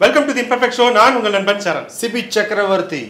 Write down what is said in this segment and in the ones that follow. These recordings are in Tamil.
Welcome to the imperfect show நான் உங்கள் நண்பன் சரண் சிபி சக்கரவர்த்தி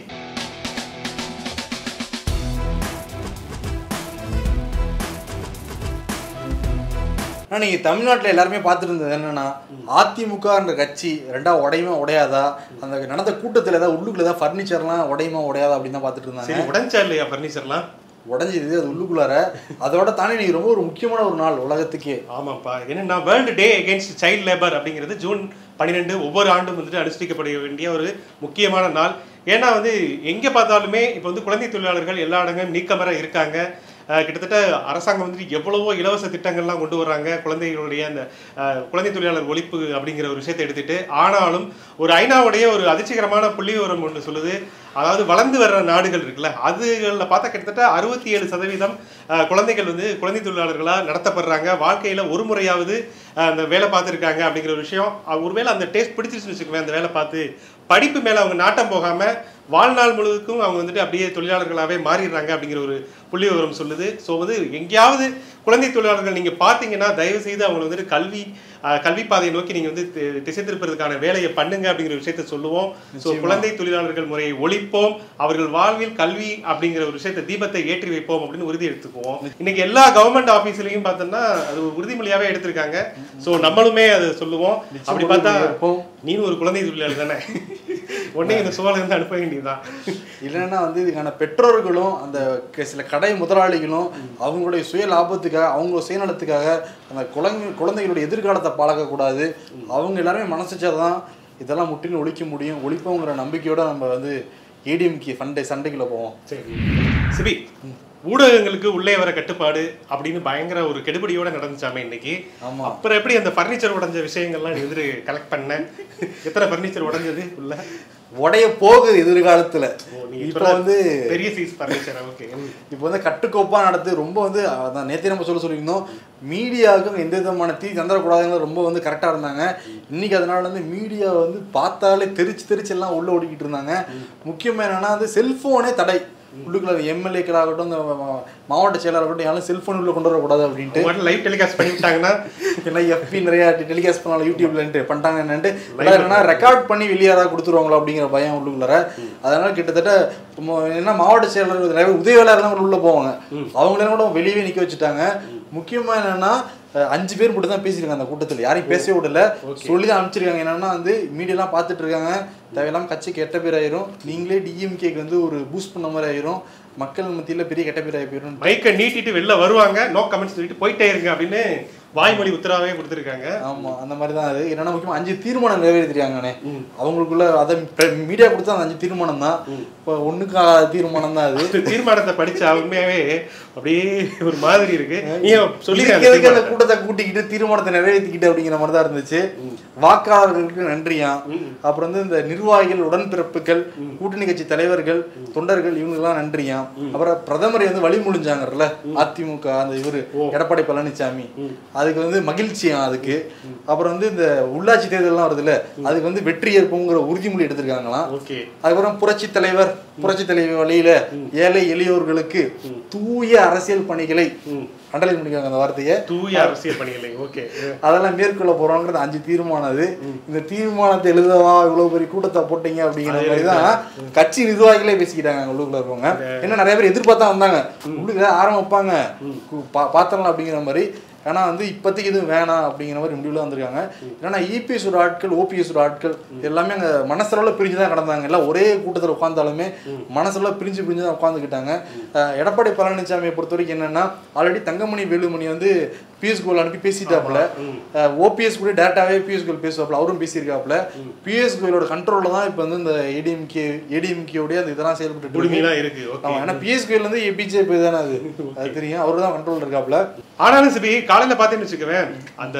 ஆனா நீங்க தமிழ்நாட்டுல எல்லாருமே பார்த்துட்டு இருந்தது என்னன்னா அதிமுகன்ற கட்சி ரெண்டா உடையுமா உடையாதா அந்த நடந்த கூட்டத்துல ஏதாவது உள்ளுக்குள்ள ஏதாவது ஃபர்னிச்சர்லாம் உடையுமா உடையாதா அப்படின்னு தான் பார்த்துட்டு இருந்தாங்க சரி உடஞ்சா இல்லையா ஃபர்னிச்சர்லாம் உடஞ்சிது அது உள்ளுக்குள்ளார அதோட தானே நீங்க ரொம்ப ஒரு முக்கியமான ஒரு நாள் உலகத்துக்கே ஆமாப்பா என்னன்னா world day against child labour அப்படிங்கிறது ஜூன் பன்னிரெண்டு ஒவ்வொரு ஆண்டும் வந்துட்டு அனுஷ்டிக்கப்பட வேண்டிய ஒரு முக்கியமான நாள் ஏன்னா வந்து எங்கே பார்த்தாலுமே இப்போ வந்து குழந்தை தொழிலாளர்கள் எல்லா இடங்களும் நீக்கமர இருக்காங்க அஹ் கிட்டத்தட்ட அரசாங்கம் வந்துட்டு எவ்வளவோ இலவச திட்டங்கள்லாம் கொண்டு வர்றாங்க குழந்தைகளுடைய அந்த அஹ், குழந்தை தொழிலாளர் ஒழிப்பு அப்படிங்கிற ஒரு விஷயத்தை எடுத்துட்டு ஆனாலும் ஒரு ஐநாவுடைய ஒரு அதிர்ச்சிகரமான புள்ளி விவரம் ஒன்று சொல்லுது அதாவது வளர்ந்து வர்ற நாடுகள் இருக்குல்ல அதுகளில் பார்த்தா கிட்டத்தட்ட அறுபத்தி ஏழு சதவீதம் அஹ், குழந்தைகள் வந்து குழந்தை தொழிலாளர்களாக நடத்தப்படுறாங்க வாழ்க்கையில் ஒரு முறையாவது அஹ், அந்த வேலை பார்த்துருக்காங்க அப்படிங்கிற ஒரு விஷயம் அஹ், ஒருவேளை அந்த டேஸ்ட் பிடிச்சிருச்சுன்னு வச்சுக்கோங்க அந்த வேலை பார்த்து படிப்பு மேலே அவங்க நாட்டம் போகாமல் வாழ்நாள் முழுவதுக்கும் அவங்க வந்துட்டு அப்படியே தொழிலாளர்களாகவே மாறிடுறாங்க அப்படிங்கிற ஒரு புள்ளி விவரம் சொல்லுது ஸோ வந்து எங்கேயாவது குழந்தை தொழிலாளர்கள் நீங்கள் பார்த்தீங்கன்னா தயவு செய்து அவங்களை வந்துட்டு கல்வி அஹ், கல்வி பாதையை நோக்கி நீங்கள் வந்து தி- திசை திருப்பதற்கான வேலையை பண்ணுங்க அப்படிங்கிற விஷயத்த சொல்லுவோம் ஸோ குழந்தை தொழிலாளர்கள் முறையை ஒழிப்போம் அவர்கள் வாழ்வில் கல்வி அப்படிங்கிற ஒரு விஷயத்தை தீபத்தை ஏற்றி வைப்போம் அப்படின்னு உறுதி எடுத்துக்குவோம் இன்னைக்கு எல்லா கவர்மெண்ட் ஆஃபீஸ்லையும் பார்த்தோம்னா அது ஒரு உறுதிமொழியாவே எடுத்திருக்காங்க ஸோ நம்மளுமே அதை சொல்லுவோம் அப்படி பார்த்தா இருப்போம். நீனும் ஒரு குழந்தை தொழிலாளர் தானே உடனே இந்த சோழ இருந்து அனுப்ப வேண்டியதுதான் இல்லைன்னா வந்து இதுக்கான பெற்றோர்களும் அந்த க- சில கடை முதலாளிகளும் அவங்களுடைய சுய லாபத்துக்காக அவங்க சுயநலத்துக்காக அந்த குழந்தை குழந்தைகளுடைய எதிர்காலத்தை பழக்கக்கூடாது அவங்க எல்லாருமே மனசுச்சாதான் இதெல்லாம் முற்றிலும் ஒழிக்க முடியும் ஒழிப்போங்கிற நம்பிக்கையோட நம்ம வந்து ஏடிஎம்கே ஃபண்டை சண்டைக்குள்ள போவோம் சரி சிபி ஊடகங்களுக்கு உள்ளே வர கட்டுப்பாடு அப்படின்னு பயங்கர ஒரு கெடுபடியோட நடந்துச்சாமே இன்னைக்கு ஆமா. அப்புறம் எப்படி அந்த ஃபர்னிச்சர் உடைஞ்ச விஷயங்கள்லாம் நீ வந்து கலெக்ட் பண்ண எத்தனை ஃபர்னிச்சர் உடைஞ்சது உள்ள உடைய போகுது எதிர்காலத்துல ஓ, நீ இப்போ சொல்ற வந்து பெரிய சைஸ் ஃபர்னிச்சர் ஓகே இப்போ வந்து கட்டுக்கோப்பா நடத்து ரொம்ப வந்து அதான் நேற்று நம்ம சொல்ல சொல்லியிருந்தோம் மீடியாவுக்கும் எந்த விதமான தீ தந்துடக்கூடாதுன்னு ரொம்ப வந்து கரெக்டாக இருந்தாங்க இன்னைக்கு அதனால வந்து மீடியா வந்து பார்த்தாலே தெரிச்சு தெரிச்சு எல்லாம் உள்ள ஓடிக்கிட்டு இருந்தாங்க முக்கியமாக என்னன்னா வந்து செல்ஃபோனே தடை உள்ளுக்குள்ள எம்எல்ஏக்களாகட்டும் இந்த மா- மாவட்ட செயலராகட்டும் யாரும் செல்ஃபோன் உள்ள கொண்டு வரக்கூடாது அப்படின்ட்டு உங்கள்கிட்ட லைவ் டெலிகாஸ்ட் பண்ணி விட்டாங்கன்னா எல்லாம் எஃபி நிறைய டெலிகாஸ்ட் பண்ணாலும் யூடியூப்லன்ட்டு பண்ணிட்டாங்க என்னன்ட்டு என்னன்னா ரெக்கார்ட் பண்ணி வெளியே யாராவது கொடுத்துருவாங்களோ அப்படிங்கிற பயம் உள்ளுக்குள்ளார அதனால கிட்டத்தட்ட மொ- என்ன மாவட்ட செயலர் நிறைய பேர் உதவியாளர்லாம் கூட உள்ள போவாங்க அவங்களெல்லாம் கூட வெளியவே நிக்க வச்சுட்டாங்க முக்கியமா என்னன்னா அஹ், அஞ்சு பேர் மட்டும் தான் பேசியிருக்காங்க அந்த கூட்டத்தில் யாரையும் பேசவே விடல சொல்லி தான் அனுப்பிச்சிருக்காங்க என்னன்னா வந்து மீடியாலாம் பார்த்துட்டு இருக்காங்க தேவையில்லாம கட்சி கெட்ட பேர் ஆயிரும் நீங்களே டிஎம்கேக்கு வந்து ஒரு பூஸ்ட் பண்ண மாதிரி ஆயிரும் மக்கள் மத்தியில பெரிய கெட்ட பேர் ஆகி போயிரும் மைக்கை நீட்டிட்டு வெளில வருவாங்க நோ கமெண்ட்ஸ் சொல்லிட்டு போயிட்டே இருங்க அப்படின்னு வாய்மொழி உத்தரவாவே கொடுத்துருக்காங்க ஆமா அந்த மாதிரி தான் அது என்னன்னா முக்கியமா அஞ்சு தீர்மானம் நிறைவேற்றிருக்காங்கண்ணே அவங்களுக்குள்ள அதை மீடியா கொடுத்தா அந்த அஞ்சு தீர்மானம் தான் இப்போ ஒண்ணுக்கு ஆ- தீர்மானம் தான் அது இந்த தீர்மானத்தை படிச்சா உண்மையாவே அப்படியே ஒரு மாதிரி இருக்கு நீ சொல்லி இதுக்கு எதுக்கு அந்த கூட்டத்தை கூட்டிக்கிட்டு தீர்மானத்தை நிறைவேற்றிக்கிட்டு அப்படிங்கிற மாதிரி தான் இருந்துச்சு வாக்காளர்களுக்கு நன்றியா அப்புறம் வந்து இந்த நிர்வாகிகள் உடன்பிறப்புகள் கூட்டணி கட்சி தலைவர்கள் தொண்டர்கள் இவங்களுக்கெல்லாம் நன்றியா அப்புறம் பிரதமர் வந்து வழிமொழிஞ்சாங்கல்ல அதிமுக அந்த இவரு எடப்பாடி பழனிசாமி அதுக்கு வந்து மகிழ்ச்சியா அதுக்கு அப்புறம் வந்து இந்த உள்ளாட்சி தேர்தல்லாம் வருதுல்ல அதுக்கு வந்து வெற்றி ஏற்போங்கிற உறுதிமொழி எடுத்திருக்காங்களாம் ஓகே அதுக்கப்புறம் புரட்சி தலைவர் புரட்சி தலைவர் வழியில ஏழை எளியோர்களுக்கு தூய அரசியல் பணிகளை அண்டலை பண்ணிக்காங்க அந்த வார்த்தையை தூய அரசியல் பணிகளை ஓகே அதெல்லாம் மேற்கொள்ள போறோங்கிறது அஞ்சு தீர்மானம் அது இந்த தீர்மானத்தை எழுதவா இவ்வளவு பெரிய கூட்டத்தை போட்டீங்க அப்படிங்கிற மாதிரி தான் கட்சி நிர்வாகிகளே பேசிக்கிட்டாங்க அங்க உள்ளுக்குள்ள இருக்கவங்க என்ன நிறைய பேர் எதிர்பார்த்தா வந்தாங்க உள்ளுக்கு ஆரம்பம் வைப்பாங்க கு- பா- பாத்திரலாம் அப்படிங்கிற மாதிரி ஆனா வந்து இப்போதைக்கு எதுவும் வேணாம் அப்படிங்கிற மாதிரி முடிவுல வந்திருக்காங்க ஏன்னா இபிஎஸ் ஒரு ஆட்கள் ஓபிஎஸ் ஒரு ஆட்கள் எல்லாமே அங்க மனசளவில் பிரிஞ்சு தான் கிடந்தாங்க எல்லாம் ஒரே கூட்டத்தில் உட்காந்தாலுமே மனசளவில் பிரிஞ்சு பிரிஞ்சு தான் உட்காந்துக்கிட்டாங்க அஹ் எடப்பாடி பழனிசாமியை பொறுத்த வரைக்கும் என்னன்னா ஆல்ரெடி தங்கமணி வேலுமணி வந்து பிஎஸ் கோல் அனுப்பி பேசிட்டாப்புல ஓபிஎஸ் கூட டேரக்டாவே பிஎஸ் கோல் பேசுவாப்புல அவரும் பேசியிருக்காப்புல பிஎஸ் கோயிலோட கண்ட்ரோல்ல தான் இப்போ வந்து இந்த ஏடிஎம்கே ஏடிஎம்கேவுடைய அந்த இதெல்லாம் செயல்பட்டு இருக்கு. உரிமையெல்லாம் இருக்கு ஓகே ஆமா ஏன்னா பிஎஸ் கோயில் வந்து பிஜேபி தானே அது அது தெரியும் அவரு தான் கண்ட்ரோல் இருக்காப்புல ஆனாலும் சிபி காலையில பார்த்தேன்னு வச்சுக்கவேன் அந்த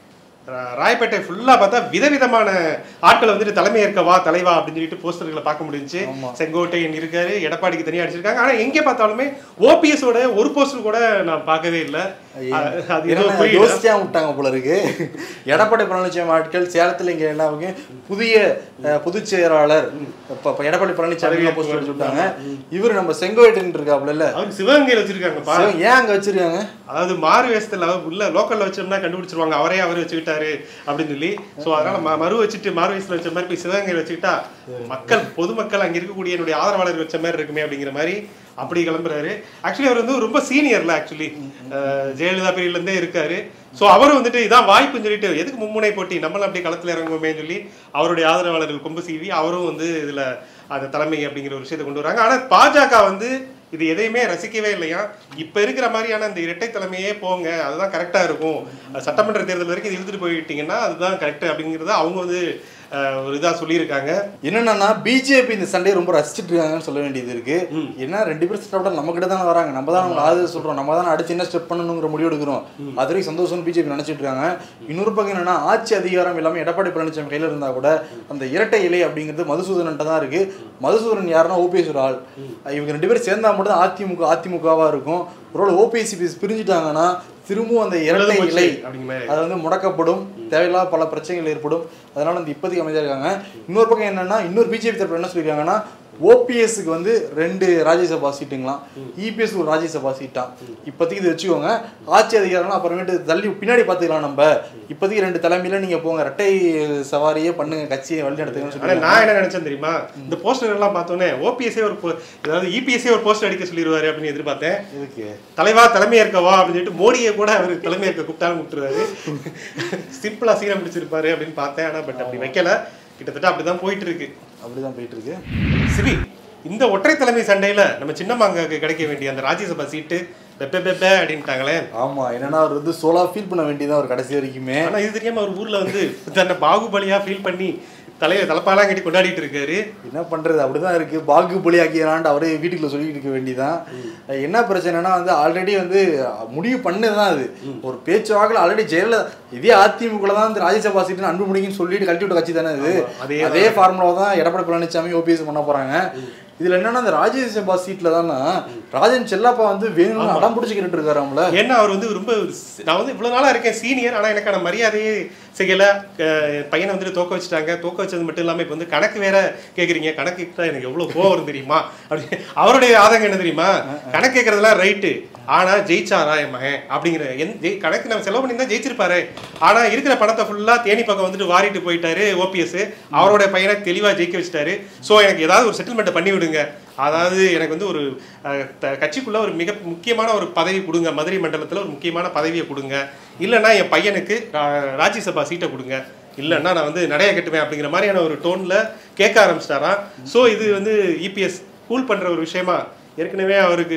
ரா- ராயப்பேட்டை ஃபுல்லா பார்த்தா விதவிதமான ஆட்களை வந்துட்டு தலைமை ஏற்க வா தலைவா அப்படின்னு சொல்லிட்டு போஸ்டர்களை பார்க்க முடிஞ்சுச்சு ஆமா. செங்கோட்டையன் இருக்காரு எடப்பாடிக்கு தனியா அடிச்சிருக்காங்க ஆனா எங்க பார்த்தாலுமே ஓபிஎஸ் ஓட ஒரு போஸ்டர் கூட நான் பார்க்கவே இல்லை அது ஏதோ என்னன்னா, புரியல. யோசிச்சா விட்டாங்க போல இருக்கு எடப்பாடி பழனிசாமி ஆட்கள் சேலத்துல இங்க எல்லாமே புதிய அஹ், பொதுச் செயலாளர் இப்ப இப்ப எடப்பாடி பழனிசாமி பதவியேற்பு போஸ்ட் வச்சு விட்டாங்க இவர் நம்ம செங்கோட்டையன் இருக்காப்ல இல்ல அவருக்கு சிவகங்கையில் வச்சிருக்காங்கப்பா ஏன் அங்க வச்சிருக்காங்க அதாவது மாறு வேஷத்துல அவர் உள்ள லோக்கல்ல வச்சோம்னா கண்டுபிடிச்சிருவாங்க அவரே அவர் வச்சுக்கிட்டாரு அப்படின்னு சொல்லி சோ அதனால ம- மறு வச்சுட்டு மாறு வேஷத்துல வச்ச மாதிரி போய் சிவகங்கையில் வச்சுக்கிட்டா மக்கள் பொதுமக்கள் அங்க இருக்கக்கூடிய என்னுடைய ஆதரவாளர் வச்ச மாதிரி இருக்குமே அப்படிங்கிற மாதிரி அப்படி கிளம்புறாரு ஆக்சுவலி அவர் வந்து ரொம்ப சீனியர்ல ஆக்சுவலி ஜெயலலிதா பீரியட்ல இருந்தே இருக்காரு சோ அவரும் வந்துட்டு இதான் வாய்ப்புன்னு சொல்லிட்டு எதுக்கு மும்முனை போட்டி நம்மளும் அப்படியே களத்துல இறங்குவோமே சொல்லி அவருடைய ஆதரவாளர்கள் கொம்பு சீவி அவரும் வந்து இதுல அந்த தலைமை அப்படிங்கிற ஒரு விஷயத்தை கொண்டு வராங்க ஆனா பாஜக வந்து இது எதையுமே ரசிக்கவே இல்லையா இப்ப இருக்கிற மாதிரியான அந்த இரட்டை தலைமையே போங்க அதுதான் கரெக்டா இருக்கும் அஹ் சட்டமன்ற தேர்தல் வரைக்கும் இது இழுத்துட்டு போயிட்டீங்கன்னா அதுதான் கரெக்ட் அப்படிங்கறத அவங்க வந்து அஹ், ஒரு இதா சொல்லியிருக்காங்க என்னன்னா பிஜேபி இந்த சண்டையை ரொம்ப ரசிச்சிட்டு இருக்காங்கன்னு சொல்ல வேண்டியது இருக்கு ஏன்னா ரெண்டு பேரும் சட்டப்பட நம்ம கிட்ட தானே வராங்க நம்ம தான் அவங்க ஆதரவு சொல்றோம் நம்ம தானே அடுத்து என்ன ஸ்டெப் பண்ணணுங்கிற முடிவு எடுக்கிறோம் அது வரைக்கும் சந்தோஷம் பிஜேபி நினைச்சிட்டு இருக்காங்க இன்னொரு பக்கம் என்னன்னா ஆட்சி அதிகாரம் எல்லாமே எடப்பாடி பழனிசாமி கையில இருந்தா கூட அந்த இரட்டை இலை அப்படிங்கிறது மதுசூதனன்ட்ட தான் இருக்கு மதுசூதனன் யாருன்னா ஓபிஎஸ் ஒரு ஆள் இவங்க ரெண்டு பேரும் சேர்ந்தா மட்டும் தான் அதிமுக அதிமுகவா இருக்கும் ஒருவேளை ஓபிஎஸ்சி பிரிஞ்சுட்டாங்கன்னா திரும்பவும் அந்த இரட்டை போச்சு இலை அப்படிங்கிற மாதிரி. அது வந்து முடக்கப்படும் தேவையில்லாத பல பிரச்சனைகள் ஏற்படும் அதனால வந்து இப்போதைக்கு அமைதியாக இருக்காங்க இன்னொரு பக்கம் என்னன்னா இன்னொரு பிஜேபி தரப்பு என்ன சொல்லியிருக்காங்கன்னா ஓபிஎஸ்க்கு வந்து ரெண்டு ராஜ்யசபா சீட்டுங்களாம் இபிஎஸ் ஒரு ராஜ்யசபா சீட்டாம் இப்போதைக்கு இது வச்சுக்கோங்க ஆட்சி அதிகாரம்லாம் அப்புறமேட்டு தள்ளி பின்னாடி பார்த்துக்கலாம் நம்ம இப்போதைக்கு ரெண்டு தலைமையில நீங்க போங்க ரெட்டை சவாரியே பண்ணுங்க கட்சியை வழி நடத்துங்கன்னு ஆனா சொல்லி நான் என்ன நினைச்சேன் தெரியுமா இந்த போஸ்டர் எல்லாம் பார்த்தோன்னே ஓபிஎஸ்ஏ ஒரு po- அதாவது இபிஎஸ்ஏ ஒரு போஸ்டர் அடிக்க சொல்லிடுவாரு அப்படின்னு எதிர்பார்த்தேன் இதுக்கு தலைவா தலைமையேற்கவா அப்படின்னு சொல்லிட்டு மோடியை கூட அவர் தலைமையேற்க கூப்பிட்டாலும் கூப்பிட்டுருவாரு சிம்பிளா சீரம் பிடிச்சிருப்பாரு அப்படின்னு பார்த்தேன் ஆனா பட் அப்படி வைக்கல கிட்டத்தட்ட அப்படிதான் போயிட்டு இருக்கு அப்படிதான் போயிட்டு இருக்கு சிவி இந்த ஒற்றை தலைமை சண்டையில நம்ம சின்னமாங்காக்கு கிடைக்க வேண்டிய அந்த ராஜ்யசபா சீட்டு பெப்பே பெப்பே அப்படின்ட்டாங்களே ஆமா என்னன்னா அவர் வந்து சோலா ஃபீல் பண்ண வேண்டியதான் அவர் கடைசி வரைக்குமே ஆனா இது தெரியாம அவர் ஊர்ல வந்து தன்னை பாகுபலியா ஃபீல் பண்ணி தலையை தலைப்பாலாம் கட்டி கொண்டாடிட்டு இருக்காரு என்ன பண்றது அப்படிதான் இருக்கு பாகுபலி ஆக்கியலான்ட்டு அவரே வீட்டுக்குள்ள சொல்லிட்டு இருக்க வேண்டியதான் என்ன பிரச்சனைனா வந்து ஆல்ரெடி வந்து முடிவு பண்ணதுதான் அது ஒரு பேச்சுவாக்கில் ஆல்ரெடி ஜெயலலிதா இதே அதிமுக தான் வந்து ராஜ்யசபா சீட்டு அன்பு முடிக்குன்னு சொல்லிட்டு கழட்டி விட்ட கட்சி தானே இது ஆமா, அதே அதே ஃபார்முலா தான் எடப்பாடி பழனிசாமி ஓபிஎஸ் பண்ண போறாங்க இதுல என்னன்னா அந்த ராஜ்யசபா சீட்ல தானே ராஜன் செல்லப்பா வந்து வேணும்னு அடம் பிடிச்சிக்கிட்டு இருக்காராம்ல ஏன்னா அவர் வந்து ரொம்ப ஒரு சி- நான் வந்து இவ்வளவு நாளா இருக்கேன் சீனியர் ஆனா எனக்கான மரியாதையே செய்யல அஹ் என் பையனை வந்துட்டு தோக்க வச்சுட்டாங்க தோக்க வச்சது மட்டும் இல்லாம இப்ப வந்து கணக்கு வேற கேக்குறீங்க கணக்கு கேட்டா எனக்கு எவ்வளவு கோவம் வரும் தெரியுமா அப்படி அவருடைய ஆதங்கம் என்ன தெரியுமா கணக்கு கேட்கறதெல்லாம் ரைட்டு ஆனா ஜெயிச்சாரா என் மகன் அப்படிங்கிற என் ஜெய்- கணக்கு நம்ம செலவு பண்ணியிருந்தா ஜெயிச்சிருப்பாரு ஆனா இருக்கிற பணத்தை ஃபுல்லா தேனி பக்கம் வந்துட்டு வாரிட்டு போயிட்டாரு ஓபிஎஸ் அவரோட பையனை தெளிவா ஜெயிக்க வச்சுட்டாரு சோ எனக்கு ஏதாவது ஒரு செட்டில்மெண்ட் பண்ணி விடுங்க அதாவது எனக்கு வந்து ஒரு அஹ், த- கட்சிக்குள்ள ஒரு மிக முக்கியமான ஒரு பதவி கொடுங்க மதுரை மண்டலத்துல ஒரு முக்கியமான பதவியை கொடுங்க இல்லைன்னா என் பையனுக்கு ரா- ராஜ்யசபா சீட்டை கொடுங்க இல்லைன்னா நான் வந்து நடைய கட்டுவேன் அப்படிங்கிற மாதிரியான ஒரு டோன்ல கேட்க ஆரம்பிச்சிட்டாராம் ஸோ இது வந்து இபிஎஸ் கூல் பண்ற ஒரு விஷயமா ஏற்கனவே அவருக்கு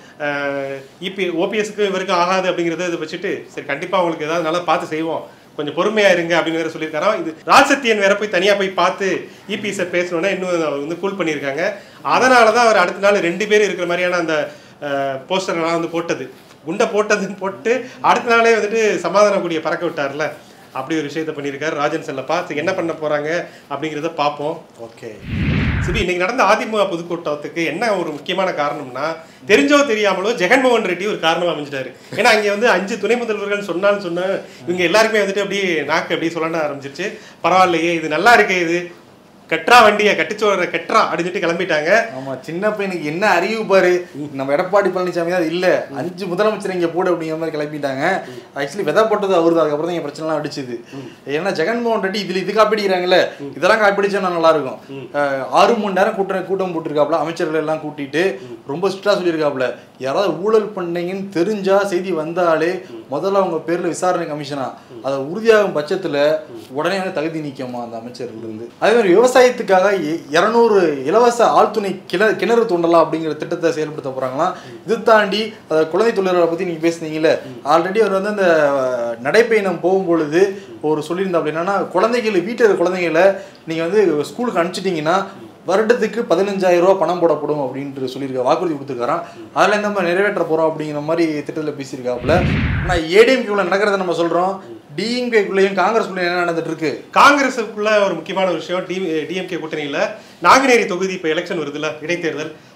இபி ஓபிஎஸ்க்கு இவருக்கு ஆகாது அப்படிங்கிறத இதை வச்சுட்டு சரி கண்டிப்பா அவங்களுக்கு ஏதாவது நல்லா பார்த்து செய்வோம் கொஞ்சம் பொறுமையா இருங்க அப்படின்னு வேற சொல்லியிருக்காராம் இது ராஜசத்தியன் வேற போய் தனியா போய் பார்த்து இபிஎஸ் பேசணும்னா இன்னும் அவர் வந்து கூல் பண்ணியிருக்காங்க அதனால தான் அவர் அடுத்த நாள் ரெண்டு பேர் இருக்கிற மாதிரியான அந்த போஸ்டர்லாம் வந்து போட்டது குண்டை போட்டதுன்னு போட்டு அடுத்த நாளே வந்துட்டு சமாதான கூடிய பறக்க விட்டார்ல அப்படி ஒரு விஷயத்த பண்ணியிருக்காரு ராஜன் செல்லப்பா சரி, என்ன பண்ண போறாங்க அப்படிங்கிறத பார்ப்போம் ஓகே சரி இன்னைக்கு நடந்த அதிமுக பொதுக்கூட்டத்துக்கு என்ன ஒரு முக்கியமான காரணம்னா தெரிஞ்சோ தெரியாமலோ ஜெகன்மோகன் ரெட்டி ஒரு காரணமா அமைஞ்சிட்டாரு ஏன்னா அங்க வந்து அஞ்சு துணை முதல்வர்கள் சொன்னாலும் சொன்ன இவங்க எல்லாருக்குமே வந்துட்டு அப்படியே நாக்கு அப்படியே சொல்லணும் ஆரம்பிச்சிருச்சு பரவாயில்லையே இது நல்லா இருக்கே இது கெட்ரா வண்டியை கட்டிச்சோற கெட்ரா அப்படின்னு சொல்லிட்டு கிளம்பிட்டாங்க ஆமா சின்ன பையனுக்கு என்ன அறிவு பாரு நம்ம எடப்பாடி பழனிசாமி தான் இல்ல அஞ்சு முதலமைச்சர் இங்க போடு அப்படிங்கிற மாதிரி கிளப்பிட்டாங்க ஆக்சுவலி விதை போட்டது அவரு தான் அதுக்கப்புறம் தான் என் பிரச்சனை எல்லாம் அடிச்சுது ஏன்னா ஜெகன்மோகன் ரெட்டி இதுல இது காப்பிடிக்கிறாங்கல்ல இதெல்லாம் காப்பிடிச்சா நல்லா இருக்கும் அஹ், ஆறு மணி நேரம் கூட்டம் கூட்டம் போட்டிருக்காப்ல அமைச்சர்கள் எல்லாம் கூட்டிட்டு ரொம்ப ஸ்ட்ரிக்டா சொல்லியிருக்காப்ல யாராவது ஊழல் பண்ணீங்கன்னு தெரிஞ்சா செய்தி வந்தாலே முதல்ல அவங்க பேர்ல விசாரணை கமிஷனா அதை உறுதியாகும் பட்சத்துல உடனே வந்து தகுதி நீக்கமா அந்த அமைச்சர்கள் இருந்து அதே மாதிரி விவசாயத்துக்காக இருநூறு இலவச ஆழ்துணை கிணறு கிணறு தோண்டலாம் அப்படிங்கிற திட்டத்தை செயல்படுத்த போறாங்களாம் இது தாண்டி அதை குழந்தை தொழிலாளரை பத்தி நீங்க பேசுனீங்கல்ல ஆல்ரெடி அவர் வந்து அந்த அஹ், நடைப்பயணம் போகும்பொழுது ஒரு சொல்லியிருந்தா என்னன்னா குழந்தைகள் வீட்டில் இருக்க குழந்தைகளை நீங்க வந்து ஸ்கூலுக்கு அனுப்பிச்சிட்டீங்கன்னா வருடத்துக்கு பதினஞ்சாயிரம் ரூபாய் பணம் போடப்படும் அப்படின்ட்டு சொல்லியிருக்க வாக்குறுதி கொடுத்துருக்காராம் அதில் இந்த மாதிரி நிறைவேற்ற போறோம் அப்படிங்கிற மாதிரி திட்டத்தில் பேசியிருக்காப்புல ஆனால் ஏடிஎம்கேல நடக்கிறத நம்ம சொல்றோம் டிஎம்கேக்குள்ளேயும் காங்கிரஸ்குள்ளேயும் என்ன நடந்துட்டு இருக்கு காங்கிரஸுக்குள்ள ஒரு முக்கியமான விஷயம் டி டிஎம்கே கூட்டணியில நாங்குநேரி தொகுதி இப்போ எலெக்ஷன் வருதுல்ல இடைத்தேர்தல்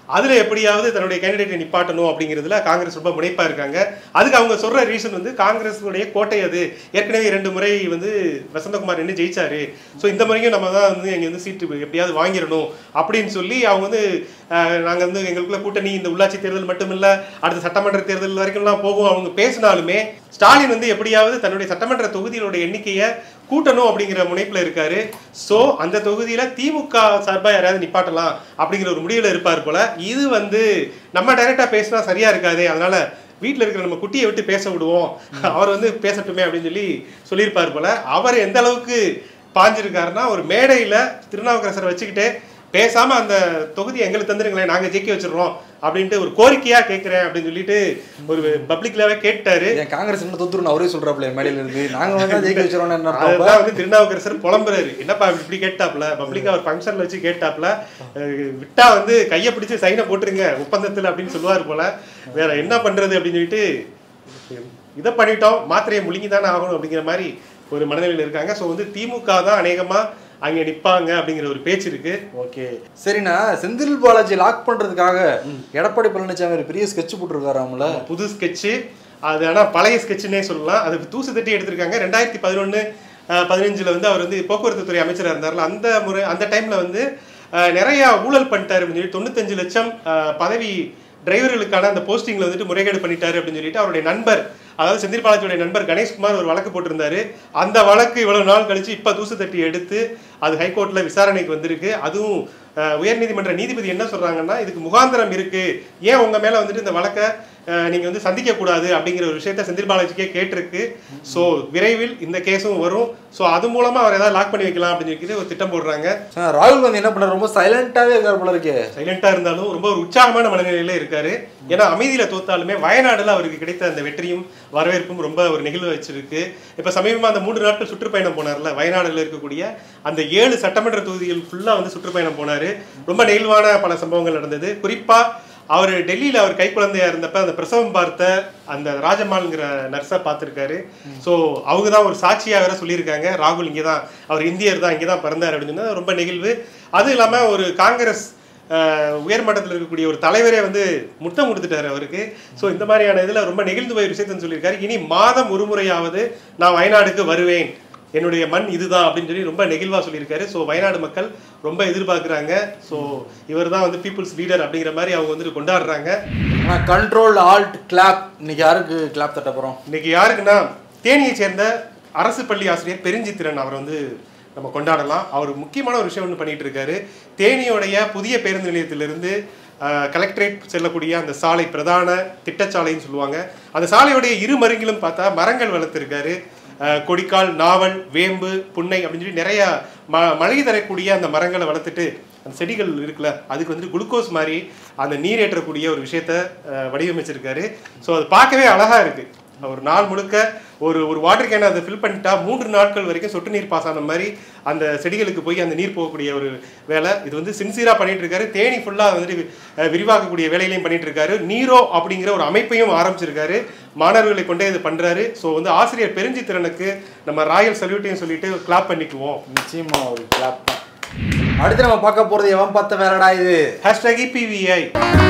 அதுல எப்படியாவது தன்னுடைய கேண்டிடேட்டை நிப்பாட்டணும் அப்படிங்கிறதுல காங்கிரஸ் ரொம்ப முனைப்பா இருக்காங்க அதுக்கு அவங்க சொல்ற ரீசன் வந்து காங்கிரஸுடைய கோட்டை அது ஏற்கனவே இரண்டு முறை வந்து வசந்தகுமார் நின்று ஜெயிச்சாரு ஸோ இந்த முறையும் நம்ம தான் வந்து இங்க வந்து சீட்டு எப்படியாவது வாங்கிடணும் அப்படின்னு சொல்லி அவங்க வந்து அஹ், நாங்க வந்து எங்களுக்குள்ள கூட்டணி இந்த உள்ளாட்சி தேர்தல் மட்டும் இல்ல அடுத்த சட்டமன்ற தேர்தல் வரைக்கும்லாம் போகும் அவங்க பேசினாலுமே ஸ்டாலின் வந்து எப்படியாவது தன்னுடைய சட்டமன்ற தொகுதிகளோட எண்ணிக்கையை கூட்டணும் அப்படிங்கிற முனைப்புல இருக்காரு சோ அந்த தொகுதியில திமுக சார்பா யாராவது நிப்பாட்டலாம் அப்படிங்கிற ஒரு முடிவுல இருப்பார் போல இது வந்து நம்ம டைரக்டா பேசினா சரியா இருக்காதே அதனால வீட்ல இருக்கிற நம்ம குட்டியை விட்டு பேச விடுவோம் அவர் வந்து பேசட்டுமே அப்படின்னு சொல்லி சொல்லியிருப்பார் போல அவர் எந்த அளவுக்கு பாஞ்சிருக்காருன்னா ஒரு மேடையில திருநாவுக்கரசரை வச்சுக்கிட்டு பேசாம அந்த தொகுதி எங்களுக்கு தந்துருங்களேன் நாங்க ஜெயிக்க வச்சிடுறோம் அப்படின்ட்டு ஒரு கோரிக்கையா கேட்கிறேன் அப்படின்னு சொல்லிட்டு ஒரு பப்ளிக்லவே கேட்டாரு ஏன் காங்கிரஸ் என்ன தொத்துருன்னு அவரே சொல்றாப்ல மேடையில இருந்து நாங்க வந்து ஜெயிக்க வச்சிரோம்னு என்ன அர்த்தம் அப்ப? அதுதான் வந்து திருநாவுக்கரசர் புலம்புறாரு என்னப்பா இப்படி கேட்டாப்ல பப்ளிக்கா ஒரு ஃபங்க்ஷன்ல வச்சு கேட்டாப்ல அஹ் விட்டா வந்து கையை பிடிச்சு சைனை போட்டுருங்க ஒப்பந்தத்துல அப்படின்னு சொல்லுவார் போல வேற என்ன பண்றது அப்படின்னு சொல்லிட்டு இதை பண்ணிட்டோம் மாத்திரையை முழுங்கி தானே ஆகணும் அப்படிங்கிற மாதிரி ஒரு மனநிலையில் இருக்காங்க ஸோ வந்து திமுக தான் அநேகமா அங்க நிப்பாங்க அப்படிங்கிற ஒரு பேச்சு இருக்கு ஓகே சரிண்ணா செந்தில் பாலாஜி லாக் பண்றதுக்காக எடப்பாடி பழனிசாமி ஒரு பெரிய ஸ்கெட்ச் போட்டிருக்காராம்ல புது ஸ்கெட்சு அது ஆனால் பழைய ஸ்கெட்சுனே சொல்லலாம் அது தூசு தட்டி எடுத்திருக்காங்க ரெண்டாயிரத்தி பதினொன்று பதினஞ்சில் வந்து அவர் வந்து போக்குவரத்து துறை அமைச்சராக இருந்தார்ல அந்த முறை அந்த டைமில் வந்து அஹ், நிறைய ஊழல் பண்ணிட்டாரு அப்படின்னு சொல்லி தொண்ணூத்தஞ்சு லட்சம் அஹ், பதவி டிரைவர்களுக்கான அந்த போஸ்டிங்ல வந்துட்டு முறைகேடு பண்ணிட்டாரு அப்படின்னு சொல்லிட்டு அவருடைய நண்பர் அதாவது செந்தில் பாலாஜியுடைய நண்பர் கணேஷ்குமார் ஒரு வழக்கு போட்டிருந்தாரு அந்த வழக்கு இவ்வளவு நாள் கழிச்சு இப்ப தூசு தட்டி எடுத்து அது ஹைகோர்ட்ல விசாரணைக்கு வந்திருக்கு அதுவும் அஹ், உயர்நீதிமன்ற நீதிபதி என்ன சொல்றாங்கன்னா இதுக்கு முகாந்திரம் இருக்கு ஏன் உங்க மேல வந்துட்டு இந்த வழக்கை அஹ், நீங்க வந்து சந்திக்க கூடாது அப்படிங்கிற ஒரு விஷயத்த செந்தில் பாலாஜிக்கே கேட்டிருக்கு சோ விரைவில் இந்த கேஸும் வரும் சோ அது மூலமா அவர் ஏதாவது லாக் பண்ணி வைக்கலாம் அப்படின்னு சொல்லிட்டு ஒரு திட்டம் போடுறாங்க ஆ, ராகுல் காந்தி என்ன பண்ணாரு ரொம்ப சைலண்டாவே இருக்காரு போல இருக்கே சைலண்டா இருந்தாலும் ரொம்ப ஒரு உற்சாகமான மனநிலையில இருக்காரு ஏன்னா அமைதியில தோத்தாலுமே வயநாடுல அவருக்கு கிடைத்த அந்த வெற்றியும் வரவேற்பும் ரொம்ப ஒரு நிகழ்வு வச்சிருக்கு இப்ப சமீபமா அந்த மூன்று நாட்கள் சுற்றுப்பயணம் போனார்ல வயநாடுல இருக்கக்கூடிய அந்த ஏழு சட்டமன்ற தொகுதிகள் ஃபுல்லா வந்து சுற்றுப்பயணம் போனாரு ரொம்ப நெகிழ்வான பல சம்பவங்கள் நடந்தது குறிப்பா அவர் டெல்லியில அவர் கைக்குழந்தையா இருந்தப்ப அந்த பிரசவம் பார்த்த அந்த ராஜம்மாள்ங்கிற நர்ஸை பார்த்திருக்காரு ஸோ அவங்க தான் ஒரு சாட்சியா வேற சொல்லியிருக்காங்க ராகுல் இங்கே தான் அவர் இந்தியர் தான் இங்கே தான் பிறந்தார் அப்படின்னு சொன்னா ரொம்ப நெகிழ்வு அதுவும் இல்லாம ஒரு காங்கிரஸ் அஹ், உயர்மட்டத்தில் இருக்கக்கூடிய ஒரு தலைவரே வந்து முத்தம் கொடுத்துட்டாரு அவருக்கு ஸோ இந்த மாதிரியான இதில் ரொம்ப நெகிழ்ந்து போய் விஷயத்தை சொல்லியிருக்காரு இனி மாதம் ஒரு முறையாவது நான் வயநாடுக்கு வருவேன் என்னுடைய மண் இதுதான் அப்படின்னு சொல்லி ரொம்ப நெகிழ்வா சொல்லியிருக்காரு ஸோ வயநாடு மக்கள் ரொம்ப எதிர்பார்க்குறாங்க ஸோ இவர் தான் வந்து பீப்புள்ஸ் லீடர் அப்படிங்கிற மாதிரி அவங்க வந்துட்டு கொண்டாடுறாங்க ஆனா கண்ட்ரோல் ஆல்ட் கிளாப் இன்னைக்கு யாருக்கு கிளாப் தட்ட போறோம் இன்னைக்கு யாருக்குன்னா தேனியை சேர்ந்த அரசு பள்ளி ஆசிரியர் பெருஞ்சித்திரன் அவர் வந்து நம்ம கொண்டாடலாம் அவர் முக்கியமான ஒரு விஷயம் ஒன்று பண்ணிட்டு இருக்காரு தேனியோடைய புதிய பேருந்து நிலையத்திலிருந்து அஹ், கலெக்டரேட் செல்லக்கூடிய அந்த சாலை பிரதான திட்டச்சாலைன்னு சொல்லுவாங்க அந்த சாலையுடைய இரு மருங்கிலும் பார்த்தா மரங்கள் வளர்த்துருக்காரு அஹ், கொடிக்கால் நாவல் வேம்பு புன்னை அப்படின்னு சொல்லி நிறைய ம மழை தரக்கூடிய அந்த மரங்களை வளர்த்துட்டு அந்த செடிகள் இருக்குல்ல அதுக்கு வந்துட்டு குளுக்கோஸ் மாதிரி அந்த நீர் ஏற்றக்கூடிய ஒரு விஷயத்த அஹ், வடிவமைச்சிருக்காரு ஸோ அது பார்க்கவே அழகா இருக்கு ஒரு நாள் முழுக்க ஒரு ஒரு வாட்டர் கேனை அதை ஃபில் பண்ணிட்டா மூன்று நாட்கள் வரைக்கும் சொட்டு நீர் பாஸ் ஆன மாதிரி அந்த செடிகளுக்கு போய் அந்த நீர் போகக்கூடிய ஒரு வேலை இது வந்து சின்சியரா பண்ணிட்டு இருக்காரு தேனி ஃபுல்லா வந்துட்டு அஹ், விரிவாக்கக்கூடிய வேலைகளையும் பண்ணிட்டு இருக்காரு நீரோ அப்படிங்கிற ஒரு அமைப்பையும் ஆரம்பிச்சிருக்காரு மாணவர்களை கொண்டே இது பண்றாரு ஸோ வந்து ஆசிரியர் பெருஞ்சித்திறனுக்கு நம்ம ராயல் சல்யூட்டையும் சொல்லிட்டு கிளாப் பண்ணிக்குவோம் நிச்சயமா ஒரு கிளாப் தான் அடுத்து நம்ம பார்க்க போறது எவன் பார்த்த வேறடா இது ஹேஷ்டாக் இபிவிஐ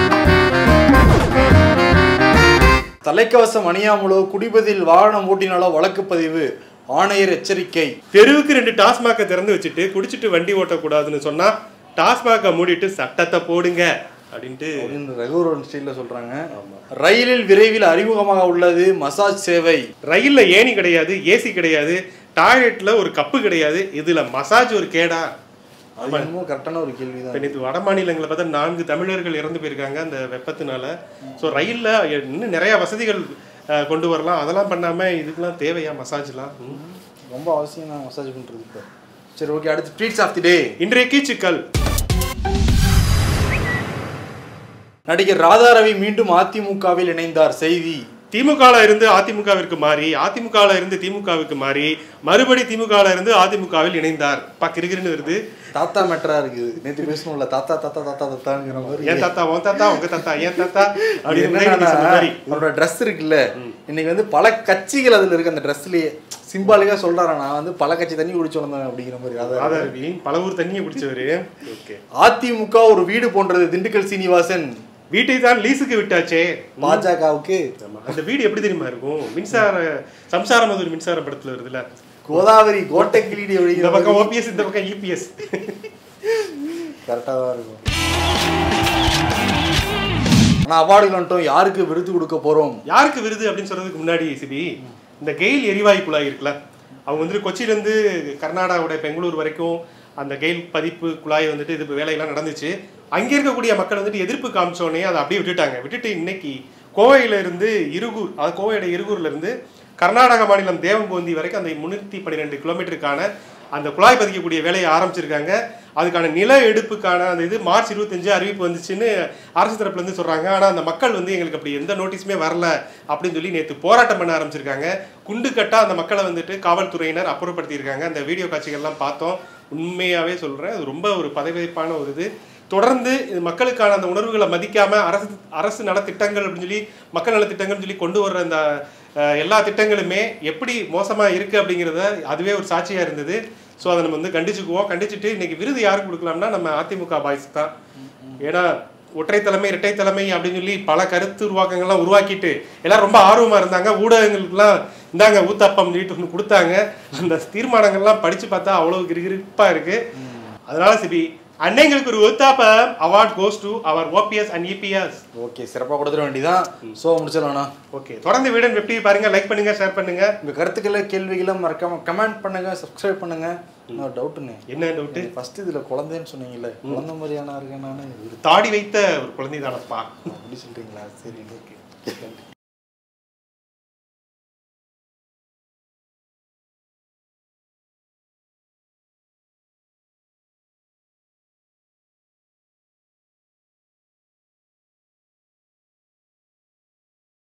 தலைக்கவசம் அணியாமலோ குடிபதில் வாகனம் ஓட்டினாலோ வழக்கு பதிவு ஆணையர் எச்சரிக்கை தெருவுக்கு ரெண்டு டாஸ்மாக்கை திறந்து வச்சுட்டு குடிச்சிட்டு வண்டி ஓட்டக்கூடாதுன்னு சொன்னா டாஸ்மாக்கை மூடிட்டு சட்டத்தை போடுங்க அப்படின்ட்டு அப்படின்னு ரகுவரன் ஸ்டைல்ல சொல்றாங்க ரயிலில் விரைவில் அறிமுகமாக உள்ளது மசாஜ் சேவை ரயில்ல ஏணி கிடையாது ஏசி கிடையாது டாய்லெட்ல ஒரு கப்பு கிடையாது இதுல மசாஜ் ஒரு கேடா அது என்னமோ கரெக்டான ஒரு கேள்வி இப்ப தான் நேற்று வட மாநிலங்களை பார்த்தா நான்கு தமிழர்கள் இறந்து போயிருக்காங்க அந்த வெப்பத்தினால ஸோ ரயில்ல இன்னும் நிறைய வசதிகள் அஹ், கொண்டு வரலாம் அதெல்லாம் பண்ணாம இதுக்கெல்லாம் தேவையா மசாஜ்லாம் ம். ரொம்ப அவசியம் தான் மசாஜ் பண்றது இப்போ சரி ஓகே அடுத்து ட்வீட்ஸ் ஆஃப் தி டே இன்றைய கீச்சுக்கள் நடிகர் ராதாரவி மீண்டும் அதிமுகவில் இணைந்தார் செய்தி திமுகல இருந்து அதிமுகவிற்கு மாறி அதிமுகல இருந்து திமுகவுக்கு மாறி மறுபடி திமுகல இருந்து அதிமுகவில் இணைந்தார் பா கிருகிருன்னு வருது தாத்தா மேட்டரா இருக்குது நேத்து பேசணும்ல தாத்தா தாத்தா தாத்தா தாத்தாங்கிற மாதிரி ஏன் தாத்தா உன் தாத்தா உங்க தாத்தா ஏன் தாத்தா அது அப்படின்னு என்னன்னா, சொன்ன மாதிரி அவரோட ட்ரெஸ் இருக்குல்ல இன்னைக்கு வந்து பல கட்சிகள் அதுல இருக்கு அந்த ட்ரெஸ்லயே சிம்பாலிக்கா சொல்றாரா நான் வந்து பல கட்சி தண்ணி குடிச்சு வந்தேன் அப்படிங்கிற மாதிரி அதான் ராதாரவி பல ஊர் தண்ணியை குடிச்சவரு ஓகே அதிமுக ஒரு வீடு போன்றது திண்டுக்கல் சீனிவாசன் வீட்டை தான் லீஸுக்கு விட்டாச்சே பாஜகவுக்கு ஆமா. அந்த வீடு எப்படி தெரியுமா இருக்கும் மின்சார சம்சார மதுரை மின்சார படத்துல வருதுல்ல கோதாவரி கோட்டை கிளீடி இந்த அப்படிங்கிற பக்கம் ஓபிஎஸ் இந்த பக்கம் இபிஎஸ் கரெக்டாக தான் இருக்கும் ஆனால் அவார்டுகள் வந்துட்டோம் யாருக்கு விருது கொடுக்க போறோம் யாருக்கு விருது அப்படின்னு சொல்றதுக்கு முன்னாடி சிபி இந்த கெயில் எரிவாயு குழாய் இருக்குல்ல அவங்க வந்துட்டு கொச்சியிலேருந்து கர்நாடகாவோட பெங்களூர் வரைக்கும் அந்த கெயில் பதிப்பு குழாய் வந்துட்டு இது வேலையெல்லாம் நடந்துச்சு அங்கே இருக்கக்கூடிய மக்கள் வந்துட்டு எதிர்ப்பு காமிச்சோடனே அதை அப்படியே விட்டுட்டாங்க விட்டுட்டு இன்னைக்கு கோவையில இருந்து இருகூர் அது கோவையோட இருகூர்ல இருந்து கர்நாடக மாநிலம் தேவங்கோந்தி வரைக்கும் அந்த முன்னூற்றி பன்னிரெண்டு கிலோமீட்டருக்கான அந்த குழாய் பதிக்கக்கூடிய வேலையை ஆரம்பிச்சிருக்காங்க அதுக்கான நில எடுப்புக்கான அந்த இது மார்ச் இருபத்தஞ்சு அறிவிப்பு வந்துச்சுன்னு அரசு தரப்புல இருந்து சொல்றாங்க ஆனா அந்த மக்கள் வந்து எங்களுக்கு அப்படி எந்த நோட்டீஸுமே வரல அப்படின்னு சொல்லி நேற்று போராட்டம் பண்ண ஆரம்பிச்சிருக்காங்க குண்டு கட்டா அந்த மக்களை வந்துட்டு காவல்துறையினர் அப்புறப்படுத்தியிருக்காங்க அந்த வீடியோ காட்சிகள்லாம் பார்த்தோம் உண்மையாவே சொல்றேன் அது ரொம்ப ஒரு பதவிப்பான ஒரு இது தொடர்ந்து இது மக்களுக்கான அந்த உணர்வுகளை மதிக்காம அரசு அரசு நலத்திட்டங்கள் அப்படின்னு சொல்லி மக்கள் நலத்திட்டங்கள்னு சொல்லி கொண்டு வர்ற அந்த அஹ், எல்லா திட்டங்களுமே எப்படி மோசமா இருக்கு அப்படிங்கிறத அதுவே ஒரு சாட்சியா இருந்தது ஸோ அதை நம்ம வந்து கண்டிச்சுக்குவோம் கண்டிச்சுட்டு இன்னைக்கு விருது யாருக்கு கொடுக்கலாம்னா நம்ம அதிமுக பாய்ஸ் தான் ஏன்னா ஒற்றை தலைமை இரட்டை தலைமை அப்படின்னு சொல்லி பல கருத்து உருவாக்கங்கள்லாம் உருவாக்கிட்டு எல்லாரும் ரொம்ப ஆர்வமா இருந்தாங்க ஊடகங்களுக்குலாம் இந்தாங்க ஊத்தாப்பம் சொல்லிட்டு ஒன்று கொடுத்தாங்க அந்த தீர்மானங்கள்லாம் படிச்சு பார்த்தா அவ்வளவு கிருகிருப்பா இருக்கு அதனால சிபி அன்னைங்களுக்கு ஒரு uttapam award goes to our OPS and EPS okay சிறப்பாக கொடுத்துட வேண்டியதான் ஸோ முடிச்சிடலாம்ண்ணா ஓகே தொடர்ந்து வீடன் வெப் டிவி பாருங்க லைக் பண்ணுங்க ஷேர் பண்ணுங்க உங்கள் கருத்துக்களை கேள்விகளை மறக்காம கமெண்ட் பண்ணுங்க சப்ஸ்கிரைப் பண்ணுங்க இன்னொரு டவுட்டுண்ணே என்ன டவுட்டு ஃபர்ஸ்ட் இதுல குழந்தைன்னு சொன்னீங்கல்ல குழந்தை மாதிரியான இருக்கேன் நான் தாடி வைத்த ஒரு குழந்தை தானப்பா அப்படி சொல்றீங்களா சரி ஓகே